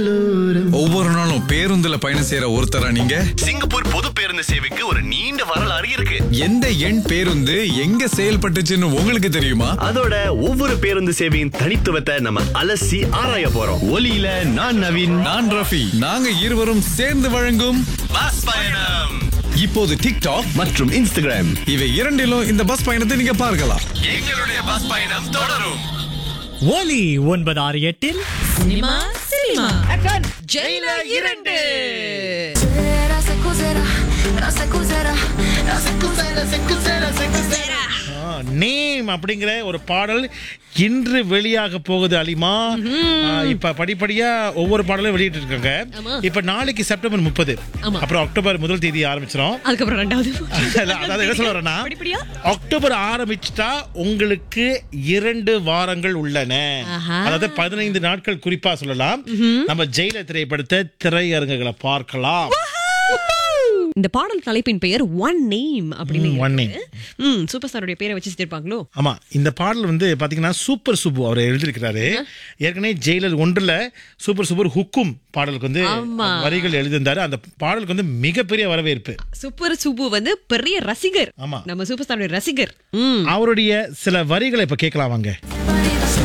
ஒவ்வொரு நாளும் பேருந்துல பயணம் செய்யற ஒருத்தரா நீங்க சிங்கப்பூர் பொது பேருந்து சேவைக்கு ஒரு நீண்ட வரலாறு இருக்கு எந்த எண் பேருந்து எங்க செயல்பட்டுச்சுன்னு உங்களுக்கு தெரியுமா அதோட ஒவ்வொரு பேருந்து சேவையின் தனித்துவத்தை நம்ம அலசி ஆராய போறோம் ஒலியில நான் நவீன் நான் ரஃபி நாங்க இருவரும் சேர்ந்து வழங்கும் பஸ் பயணம் இப்போது டிக்டாக் மற்றும் இன்ஸ்டாகிராம் இவை இரண்டிலும் இந்த பஸ் பயணத்தை நீங்க பார்க்கலாம் எங்களுடைய பஸ் பயணம் தொடரும் ஒலி ஒன்பது ஆறு எட்டில் சினிமா சினிமா ஜெயிலர் இரண்டு Será, se cozerá, no se cozerá, no se cozerá, se cozerá, se cozerá. Name அப்படிங்கிற ஒரு பாடல் இன்று வெளியாக போகுது அலிமா ஆ, இப்ப படிப்படியா ஒவ்வொரு பாடலும் வெளியிட்டு இருக்காங்க ஆமா. இப்ப நாளைக்கு செப்டம்பர் முப்பது ஆமா. அப்புறம் அக்டோபர் முதல் தேதி ஆரம்பிச்சிடும் அதுக்கப்புறம் ரெண்டாவது இல்ல, அதாவது என்ன சொல்ல வரேன்னா படிப்படியா? அக்டோபர் ஆரம்பிச்சிட்டா உங்களுக்கு இரண்டு வாரங்கள் உள்ளன ஆஹா. அதாவது பதினைந்து நாட்கள் குறிப்பா சொல்லலாம் நம்ம ஜெயில திரைப்படத்தை திரையரங்குகளை பார்க்கலாம் இந்த பாடல் தலைப்பின் பெயர் ஒன் நேம் அப்படின்னு ம், One இருக்கு. ம் சூப்பர் ஸ்டாரோட பேரை வச்சு சேர்ப்பாங்களோ ஆமா இந்த பாடல் வந்து பாத்தீங்கன்னா சூப்பர் சுப்பு அவர் எழுதியிருக்கிறாரு ஏற்கனவே ஜெயிலர் ஒன்றுல சூப்பர் சூப்பர் ஹுக்கும் பாடலுக்கு வந்து ஆமா. வரிகள் எழுதியிருந்தாரு அந்த பாடலுக்கு வந்து மிகப்பெரிய வரவேற்பு சூப்பர் சுப்பு வந்து பெரிய ரசிகர் ஆமா. நம்ம சூப்பர் ஸ்டாரோட ரசிகர் ம் அவருடைய சில வரிகளை இப்ப கேட்கலாம் வாங்க Para